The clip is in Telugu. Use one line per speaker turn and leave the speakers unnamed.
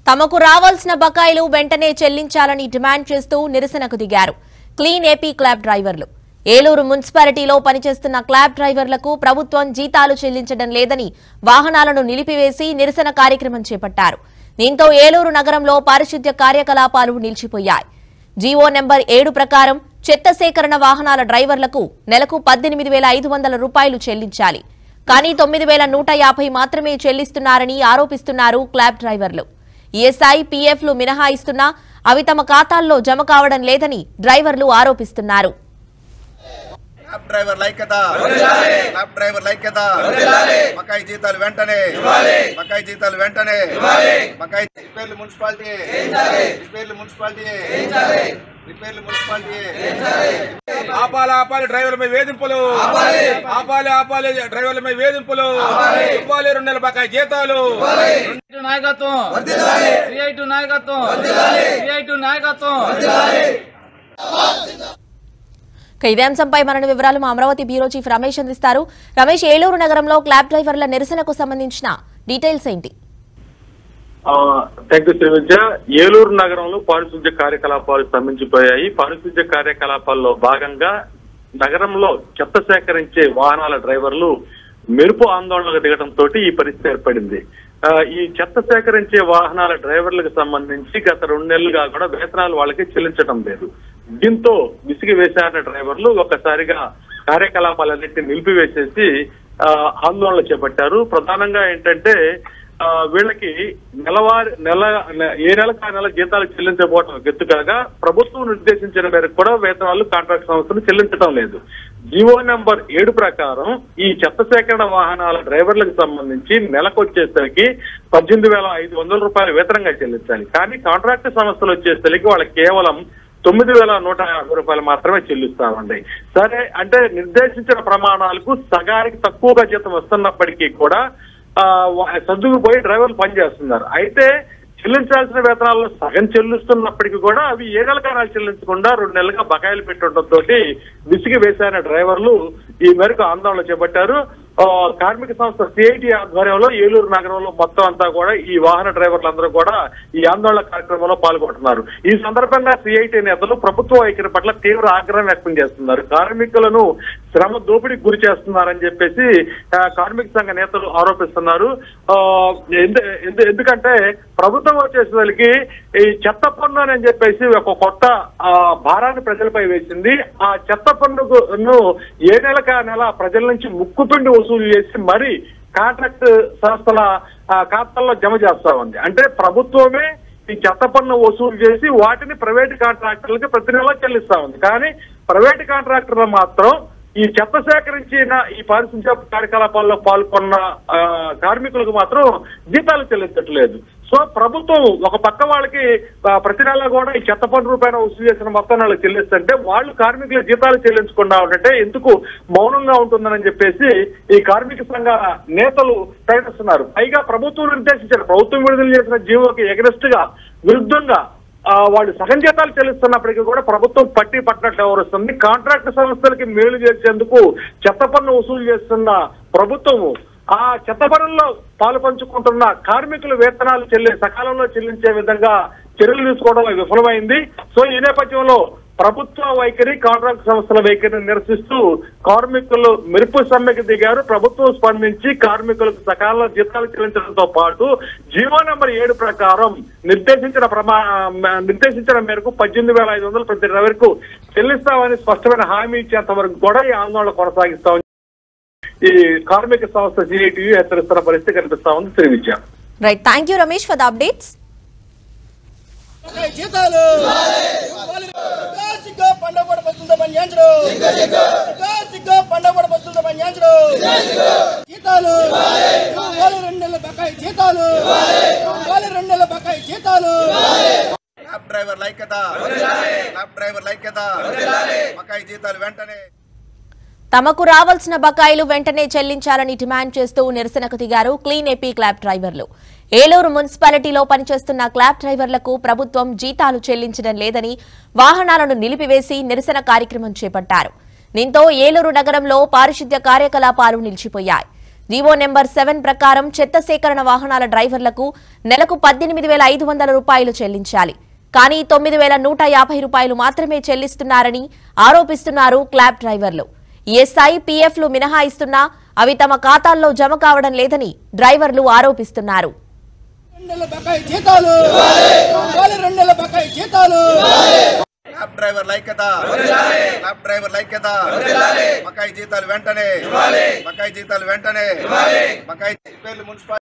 తమకు రావాల్సిన బకాయిలు వెంటనే చెల్లించాలని డిమాండ్ చేస్తూ నిరసనకు దిగారు క్లీన్ ఏపీ క్లాబ్ డ్రైవర్లు ఏలూరు మున్సిపాలిటీలో పనిచేస్తున్న క్లాబ్ డ్రైవర్లకు ప్రభుత్వం జీతాలు చెల్లించడం లేదని వాహనాలను నిలిపివేసి నిరసన కార్యక్రమం చేపట్టారు దీంతో ఏలూరు నగరంలో పారిశుద్ధ్య కార్యకలాపాలు నిలిచిపోయాయి జీవో నెంబర్ ఏడు ప్రకారం చెత్త సేకరణ వాహనాల డ్రైవర్లకు నెలకు పద్దెనిమిది వేల ఐదు వందల రూపాయలు చెల్లించాలి కానీ తొమ్మిది వేల నూట యాభై మాత్రమే చెల్లిస్తున్నారని ఆరోపిస్తున్నారు క్లాబ్ డ్రైవర్లు ఈఎస్ఐ పీఎఫ్లు మినహాయిస్తున్నా అవి తమ ఖాతాల్లో జమ కావడం లేదని డ్రైవర్లు ఆరోపిస్తున్నారు
క్యాబ్ డ్రైవర్ లైక్యత క్యాబ్ డ్రైవర్ లైక్యత బకాయి జీతాలు వెంటనే బకాయి జీతాలు వెంటనే బకాయి రిపేర్లు మున్సిపాలిటీ రిపేర్లు మున్సిపాలిటీ రిపేర్లు మున్సిపాలిటీ
ఆపాలి ఆపాలి డ్రైవర్ల మీద వేధింపులు ఆపాలి ఆపాలి డ్రైవర్ల మీద వేధింపులు ఇవ్వాలి రెండు నెలల బకాయి జీతాలు
సిఐటి నాయకత్వం సిఐటి నాయకత్వం సిఐటి నాయకత్వం
ఇక ఇదే అంశంపై మరణ వివరాలు మా అమరావతి బ్యూరో చీఫ్ రమేష్ అందిస్తారు రమేష్ ఏలూరు నగరంలో క్లాబ్ డ్రైవర్ల నిరసనకు సంబంధించిన డీటెయిల్స్ ఏంటి
థ్యాంక్ యూ శ్రీవిద్య ఏలూరు నగరంలో పారిశుద్ధ్య కార్యకలాపాలు స్తంభించిపోయాయి పారిశుద్ధ్య కార్యకలాపాల్లో భాగంగా నగరంలో చెత్త సేకరించే వాహనాల డ్రైవర్లు మెరుపు ఆందోళనకు దిగడంతో ఈ పరిస్థితి ఏర్పడింది ఆ, ఈ చెత్త సేకరించే వాహనాల డ్రైవర్లకు సంబంధించి గత రెండు నెలలుగా కూడా వేతనాలు వాళ్ళకి చెల్లించడం లేదు దీంతో విసిగి వేశారన్న డ్రైవర్లు ఒక్కసారిగా కార్యకలాపాలన్నింటినీ నిలిపివేసేసి ఆ, ఆందోళన చేపట్టారు ప్రధానంగా ఏంటంటే ఆ, వీళ్ళకి నెలవారి నెల నె- ఏ నెలకు ఆ నెల జీతాలు చెల్లించకపోవడం గెత్తు కాగా ప్రభుత్వం నిర్దేశించిన మేరకు కూడా వేతనాలు కాంట్రాక్ట్ సంస్థలు చెల్లించడం లేదు జీవో నెంబర్ ఏడు ప్రకారం ఈ చెత్త సేకరణ వాహనాల డ్రైవర్లకు సంబంధించి నెలకు వచ్చేసరికి పద్దెనిమిది వేల ఐదు వందల రూపాయలు వేతనంగా చెల్లించాలి కానీ కాంట్రాక్ట్ సంస్థలు వచ్చేసరికి వాళ్ళకి కేవలం తొమ్మిది వేల నూట యాభై రూపాయలు మాత్రమే చెల్లిస్తామండి సరే అంటే నిర్దేశించిన ప్రమాణాలకు సగానికి తక్కువగా జీతం వస్తున్నప్పటికీ కూడా ఆ, వా- సర్దుకుపోయి డ్రైవర్లు పనిచేస్తున్నారు అయితే చెల్లించాల్సిన వేతనాల్లో సగం చెల్లిస్తున్నప్పటికీ కూడా అవి ఏ నెల కాలాలు చెల్లించకుండా రెండు నెలలుగా బకాయిలు పెట్టడంతో విసిగి వేశారన్న డ్రైవర్లు ఈ మేరకు ఆందోళన చేపట్టారు ఆ, కార్మిక సంస్థ సిఐటి ఆధ్వర్యంలో ఏలూరు నగరంలో మొత్తం అంతా కూడా ఈ వాహన డ్రైవర్లందరూ కూడా ఈ ఆందోళన కార్యక్రమంలో పాల్గొంటున్నారు ఈ సందర్భంగా సిఐటి నేతలు ప్రభుత్వ వైఖరి పట్ల తీవ్ర ఆగ్రహం వ్యక్తం చేస్తున్నారు కార్మికులను శ్రమ దోపిడీకి గురి చేస్తున్నారని చెప్పేసి ఆ, కార్మిక సంఘ నేతలు ఆరోపిస్తున్నారు ఆ, ఎందు- ఎందు- ఎందుకంటే ప్రభుత్వం వచ్చేసరికి ఈ చెత్త పన్ను అని చెప్పేసి ఒక కొత్త ఆ, భారాన్ని ప్రజలపై వేసింది ఆ చెత్త పన్నును ఏ నెలకు ఆ నెల ప్రజల నుంచి ముక్కుపిండి వసూలు చేసి మరి కాంట్రాక్ట్ సంస్థల ఆ, ఖాతాల్లో జమ చేస్తా ఉంది అంటే ప్రభుత్వమే ఈ చెత్త పన్ను వసూలు చేసి వాటిని ప్రైవేట్ కాంట్రాక్టర్లకి ప్రతి నెల చెల్లిస్తా ఉంది కానీ ప్రైవేట్ కాంట్రాక్టర్లు మాత్రం ఈ చెత్త సేకరించిన ఈ పారిశుద్ధ్య కార్యకలాపాల్లో పాల్గొన్న ఆ, కార్మికులకు మాత్రం జీతాలు చెల్లించట్లేదు సో ప్రభుత్వం ఒక పక్క వాళ్ళకి ఆ, ప్రతి నెల కూడా ఈ చెత్త పన్ను రూపాయన వసూలు చేసిన మొత్తం వాళ్ళకి చెల్లిస్తుంటే వాళ్ళు కార్మికుల జీతాలు చెల్లించకుండా ఉంటే ఎందుకు మౌనంగా ఉంటుందని చెప్పేసి ఈ కార్మిక సంఘ నేతలు ప్రకటిస్తున్నారు పైగా ప్రభుత్వం నిర్దేశించిన ప్రభుత్వం విడుదల చేసిన జీవోకి ఎగరెస్ట్ గా విరుద్ధంగా ఆ, వాళ్ళు సగం జీతాలు చెల్లిస్తున్నప్పటికీ కూడా ప్రభుత్వం పట్టి పట్టినట్లు వ్యవహరిస్తుంది కాంట్రాక్ట్ సంస్థలకి మేలు చేసేందుకు చెత్త పన్ను వసూలు చేస్తున్న ప్రభుత్వము ఆ చెత్త పన్నుల్లో పాలు పంచుకుంటున్న కార్మికుల వేతనాలు చెల్లి సకాలంలో చెల్లించే విధంగా చర్యలు తీసుకోవడం విఫలమైంది సో ఈ నేపథ్యంలో ప్రభుత్వ వైఖరి కాంట్రాక్ట్ సంస్థల వైఖరిని నిరసిస్తూ కార్మికులు మెరుపు సమ్మెకి దిగారు ప్రభుత్వం స్పందించి కార్మికులకు సకాలంలో జీతాలు చెల్లించడంతో పాటు జీవో నెంబర్ ఏడు ప్రకారం నిర్దేశించిన ప్రమా నిర్దేశించిన మేరకు పద్దెనిమిది వేల ఐదు వందలు ప్రతి డ్రైవర్కు చెల్లిస్తామని స్పష్టమైన హామీ ఇచ్చేంత వరకు కూడా ఈ ఆందోళన కొనసాగిస్తామని ఈ కార్మిక సంస్థ సిఐటియు హెచ్చరిస్తున్న పరిస్థితి కనిపిస్తా ఉంది Sri Vidya
right thank you Ramesh for the updates
జీతాలు సిగ్గా పండగ కూడా బతులతో పని చేయించడు సిగ్గా పండగ కూడా బతులతో పని చేయించడు జీతాలు ఇవ్వాలి రెండు నెలల బకాయి జీతాలు ఇవ్వాలి రెండు నెలల బకాయి జీతాలు
క్యాబ్ డ్రైవర్ లైక్యత క్యాబ్ డ్రైవర్ లైక్యత బకాయి జీతాలు వెంటనే
తమకు రావాల్సిన బకాయిలు వెంటనే చెల్లించాలని డిమాండ్ చేస్తూ నిరసనకు దిగారు క్లీన్ ఏపీ క్లాబ్ డ్రైవర్లు ఏలూరు మున్సిపాలిటీలో పనిచేస్తున్న క్లాబ్ డ్రైవర్లకు ప్రభుత్వం జీతాలు చెల్లించడం లేదని వాహనాలను నిలిపివేసి నిరసన కార్యక్రమం చేపట్టారు దీంతో ఏలూరు నగరంలో పారిశుద్ధ్య కార్యకలాపాలు నిలిచిపోయాయి జీవో నెంబర్ సెవెన్ ప్రకారం చెత్త సేకరణ వాహనాల డ్రైవర్లకు నెలకు పద్దెనిమిది వేల ఐదు వందల రూపాయలు చెల్లించాలి కానీ తొమ్మిది వేల నూట యాభై రూపాయలు మాత్రమే చెల్లిస్తున్నారని ఆరోపిస్తున్నారు క్లాబ్ డ్రైవర్లు ఈఎస్ఐ పీఎఫ్లు మినహాయిస్తున్నా అవి తమ ఖాతాల్లో జమ కావడం లేదని డ్రైవర్లు ఆరోపిస్తున్నారు
రెండు నెలల బకాయి జీతాలు ఇవ్వాలి రెండు నెలల బకాయి జీతాలు
క్యాబ్ డ్రైవర్ లైక్యత క్యాబ్ డ్రైవర్ లైక్యత బకాయి జీతాలు వెంటనే బకాయి జీతాలు వెంటనే బకాయి పేర్లు మున్సిపల్